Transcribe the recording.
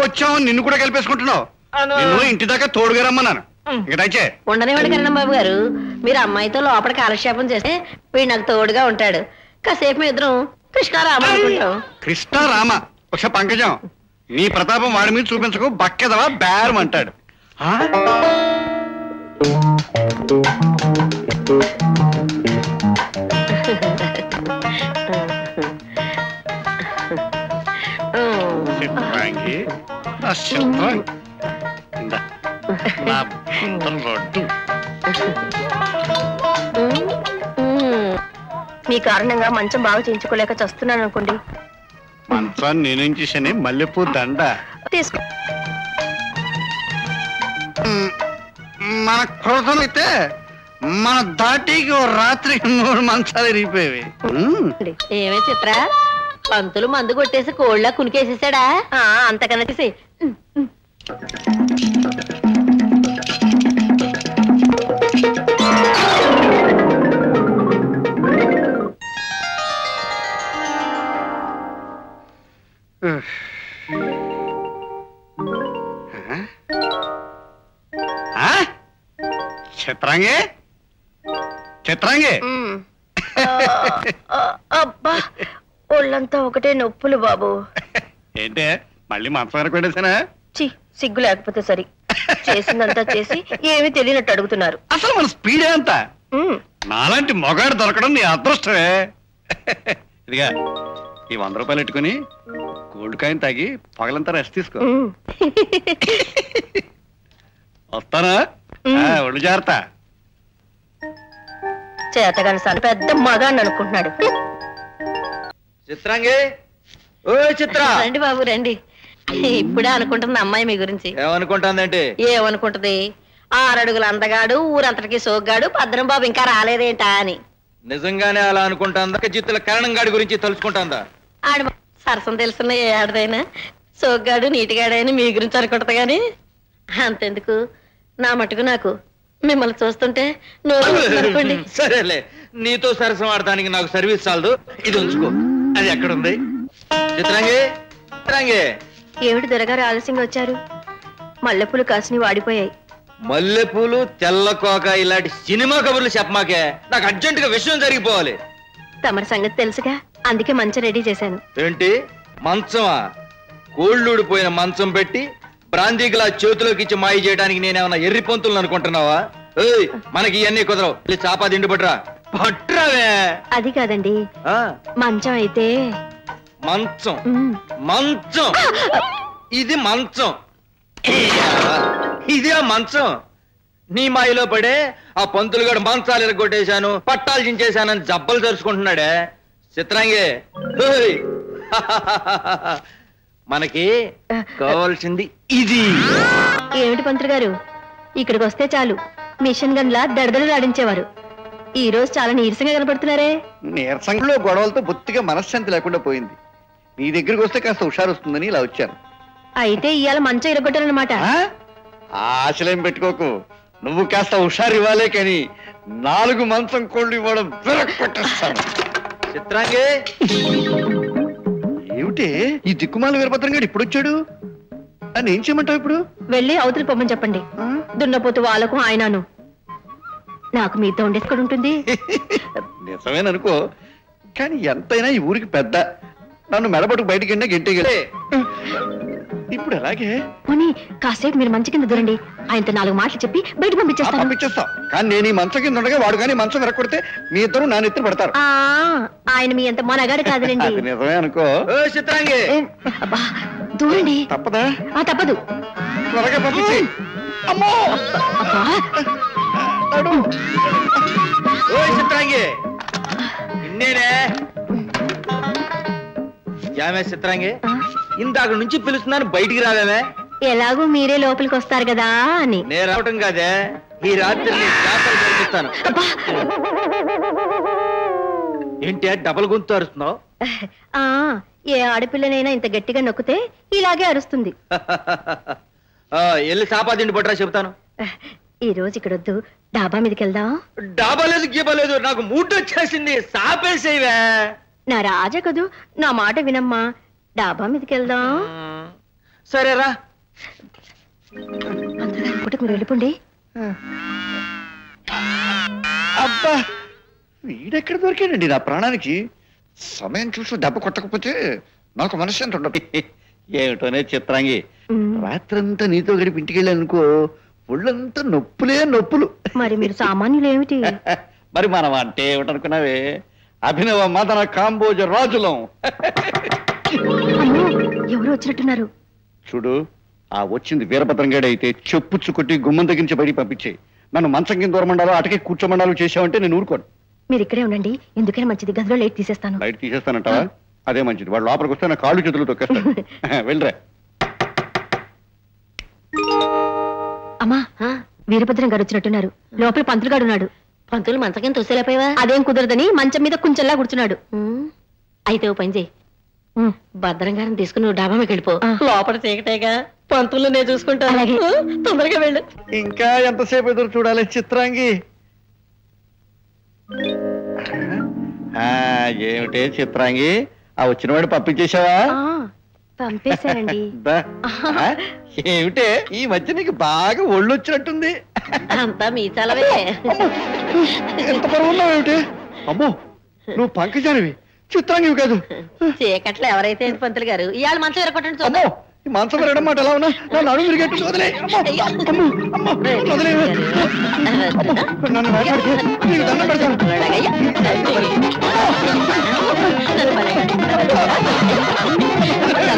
వచ్చావు నిన్ను కూడా కలిపేసుకుంటున్నావు అను. నిన్ను ఇంటి దాకా తోడుగా రమ్మన్నాను ఇంకా దయచే ఉండనివ్వండి కరణం బాబు గారు మీరు అమ్మాయితో లోపల కాలక్షేపం చేస్తే వీడు నాకు తోడుగా ఉంటాడు కాసేపు మీ ఇద్దరం కృష్ణారామ అనుకుంటాం కృష్ణ రామ ఒక పంకజం నీ ప్రతాపం వాడి మీద చూపించకు బక్కెదవా బేరం అంటాడు ఆ? చిత్రాంగి నా చిత్రాంగి ఇందా. నా బుద్ధం రొడ్డు. మీ కారణంగా మంచం బాగా చేయించుకోలేక చస్తున్నాను అనుకోండి మంచాన్ని నేనేం చేశానే మల్లెపూ దండ తీసుకో మ్, మన క్రోధం అయితే మన దాటికి ఓ రాత్రికి మూడు మంచాలు ఇరిగిపోయేవి మ్, ఏమే చిత్ర పంతులు మందు కొట్టేసి కోళ్ళ కునికేసేసాడా ఆ, అంతకన్నా తీసి ఆ? చిత్రాంగి చిత్రాంగి మ్. ఆ, అబ్బా ఒళ్ళంతా ఒకటే నొప్పులు బాబు ఏంటే మళ్ళీ మంచం వరకు పెట్టేసానా చి సిగ్గు లేకపోతే సరి చేసిందంతా చేసి ఏమీ తెలియనట్టు అడుగుతున్నారు అసలు మన స్పీడే అంత మ్. నాలాంటి మొగాడు దొరకడం నీ అదృష్టమే ఇదిగా ఈ వంద రూపాయలు పెట్టుకుని గోల్డ్ కాయిన్ తాగి పగలంతా రెస్ట్ తీసుకో మ్. వస్తానా మ్. ఆ, ఒళ్ళు జాగ్రత్త చేతగాని సార్ పెద్ద మగాన్ని అనుకుంటున్నాడు చిత్రాంగి ఓ చిత్ర రండి బాబు రండి ఇప్పుడే అనుకుంటుంది అమ్మాయి మీ గురించి ఏమనుకుంటాందేంటి ఏమనుకుంటది ఆరడుగుల అందగాడు ఊరంతటికి సోగ్గాడు భద్రం బాబు ఇంకా రాలేదేంటా అని నిజంగానే అలా అనుకుంటాందా చిత్తుల కరణం గాడి గురించి తలుచుకుంటాందా ఆడ సరసం తెలుసున్న ఏ ఆడదైనా సోగ్గాడు నీటిగాడైనా మీ గురించి అనుకుంటది గాని అంతెందుకు నా మటుకు నాకు మిమ్మల్ని చూస్తుంటే నోరు ఊరుతుంది అనుకోండి సరేలే నీతో సరసం ఆడటానికి నాకు సర్వీస్ చాలదు ఇది ఉంచుకో అది ఎక్కడుంది చిత్రాంగి చిత్రాంగి ఏమిటి దొరగారు ఆలస్యంగా వచ్చారు మల్లెపూలు కాసిని వాడిపోయాయి మల్లెపూలు తెల్ల కోక ఇలాంటి సినిమా కబుర్లు చెప్పమాకే నాకు అర్జెంట్ గా విషయం జరిగిపోవాలి తమరి సంగతి తెలుసుగా అందుకే మంచి రెడీ చేశాను ఏంటి మంచమా కోళ్ళూడిపోయిన మంచం పెట్టి బ్రాందీ గ్లాస్ చేతిలోకి ఇచ్చి మాయ చేయడానికి నేనేమన్నా ఎర్రి పొంతులను అనుకుంటున్నావా ఏయ్ మనకి ఇవన్నీ కుదరవు వెళ్ళి చాపా తిండి పట్రా పట్రావే అది కాదండి ఆ, మంచం అయితే మంచం మ్, మంచం ఇది మంచం ఇదే ఆ మంచం నీ మాయలో పడే ఆ పంతులు గడు మంచాలు ఎరగొట్టేశాను పట్టాలు చించేశానని జబ్బలు తెరుచుకుంటున్నాడే చిత్రాంగి హేయ్! మనకి కావాల్సింది ఇది ఏమిటి పంతులు గారు ఇక్కడికి వస్తే చాలు మిషన్ గన్లా దడదలు ఆడించేవారు ఈ రోజు చాలా నీరసంగా కనపడుతున్నారే నీరసంలో గొడవలతో బొత్తిగా మనశ్శాంతి లేకుండా పోయింది నీ దగ్గరికి వస్తే కాస్త హుషారు వస్తుందని ఇలా వచ్చాను అయితే ఇవాళ మంచం ఇరగొట్టారనమాట ఆ? ఆశలేం పెట్టుకోకు నువ్వు కాస్త హుషారు ఇవ్వాలే కానీ నాలుగు మంచం కోళ్ళు ఇవ్వడం విరక్కొట్టేస్తాను చిత్రాంగి ఏమిటి ఈ దిక్కుమాల వీరభద్రం గారు ఇప్పుడు వచ్చాడు అని ఏం చేయమంటావు ఇప్పుడు వెళ్ళి అవతలి పొమ్మని చెప్పండి ఆ? దున్నపోతు వాళ్ళకు ఆయనను నాకు మీతో ఉండేది ఉంటుంది నిజమేననుకో కానీ ఎంతైనా ఈ ఊరికి పెద్ద నన్ను మెడబట్టుకు బయటికి వెళ్ళినా గెంటేగలే ఇప్పుడు ఎలాగే పోనీ కాసేపు మీరు మంచి కింద దూరండి ఆయనతో నాలుగు మాటలు చెప్పి బయట ఆ, పంపించేస్తాను పంపించేస్తాం కానీ నేను ఈ మంచం కింద ఉండగా వాడు కానీ మంచం వెరకొడితే మీ ఇద్దరు నా నెత్తిన పడతారు ఆ ఆయన మీ అంత మొనగాడు కాదులేండి అది నిజమే అనుకో ఓ చిత్రాంగి ఏ, అబ్బా దూరండి తప్పదా ఆ తప్పదు త్వరగా పంపించి అమ్మో అబ్బా నడు. ఓ చిత్రాంగి ఇన్నేనే యామే చిత్రాంగి ఆ, ఇందాక నుంచి పిలుస్తున్నాను బయటికి రావేమే ఎలాగూ మీరే లోపలికి వస్తారు కదా అని నేను రావటం కాదే ఈ రాత్రి నీ చేపలు కనిపిస్తాను అబ్బా ఏంటి డబల్ గొంతు అరుస్తున్నావు ఆ ఏ ఆడపిల్లనైనా ఇంత గట్టిగా నొక్కితే ఇలాగే అరుస్తుంది ఆ, వెళ్ళి సాపాదిండి పట్టరా చెప్తాను ఈ రోజు ఇక్కడ వద్దు డాబా మీదకి వెళ్దాం డాబా లేదు గీబా లేదు నాకు మూడ్ వచ్చేసింది సాపేసేవే నా రాజా కదూ నా మాట వినమ్మా డాబా మీదకి వెళ్దాం సరేరా పంతులు గారు పూటకు మీరు వెళ్ళిపోండి అబ్బా వీడెక్కడ దొరికాడండి నా ప్రాణానికి సమయం చూసి దెబ్బ కొట్టకపోతే నాకు మనశ్శాంతి ఉండదు ఏమిటోనే చిత్రాంగి ఉమ్, రాత్రంతా నీతో గడిపి ఇంటికి వెళ్ళానుకో ఒళ్ళంతా నొప్పులే నొప్పులు మరి మీరు సామాన్యులు ఏమిటి మరి మనం అంటే ఏమిటనుకున్నావే అభినవ మదన కాంబోజ రాజులం అమ్మో ఎవరు వచ్చినట్టున్నారు చూడు ఆ వచ్చింది వీరభద్రంగాడు అయితే చెప్పుచ్చు కొట్టి గుమ్మం దగ్గర నుంచి బయటికి పంపించేయి నన్ను మంచం కింద దూరమండాలో అటకే కూర్చోమండాలో చేసావంటే నేను ఊరుకోను మీరు ఇక్కడే ఉండండి ఎందుకైనా మంచిది గదిలో లేట్ తీసేస్తాను బయట తీసేస్తానంటావా అదే మంచిది వాడు లోపలికి వస్తే నా కాళ్ళు చేతులు తొక్కేస్తాడు వెళ్ళరా అమ్మా ఆ, వీరభద్రం గారు వచ్చినట్టున్నారు లోపల పంతులు గారు ఉన్నాడు పంతులు మంచకేం తోసేలేపోయావా అదేం కుదరదని మంచం మీద కుంచెల్లా కూర్చున్నాడు ఉమ్, అయితే ఓ పని చేయి ఉమ్, భద్రం గారిని తీసుకుని నువ్వు డాబా మీకు వెళ్ళిపో ఆ. లోపల చీకటేగా పంతులు నేను చూసుకుంటాను అలాగే. ఆ, తొందరగా వెళ్ళు ఇంకా ఎంతసేపు ఎదురు చూడాలి చిత్రాంగి ఆ, ఏమిటే చిత్రాంగి ఆ వచ్చిన వాడు పంపించేశావా ఆ, పంపేశారండి దా. ఆ, ఏమిటే ఈ మధ్య నీకు బాగా ఒళ్ళు వచ్చినట్టుంది అంతా మీ చలవే ఎంత బరువు ఉన్నావు ఏమిటి అమ్మో నువ్వు పంకజానివి చిత్రాంగివి కాదు చీకట్లో ఎవరైతే ఏంటి పంతులు గారు ఇవాళ మంచం ఎరగొట్టండి అమ్మో చూద్దాం ఈ మాంసం విరగడం మాట ఎలా ఉన్నా నా నడుము విరిగేట్టు వదిలే అమ్మో అమ్మో అమ్మో వదిలే అమ్మో నన్ను వేటాడితే నీకు దండం పెడతాను అలాగయ్యా. నన్ను భలే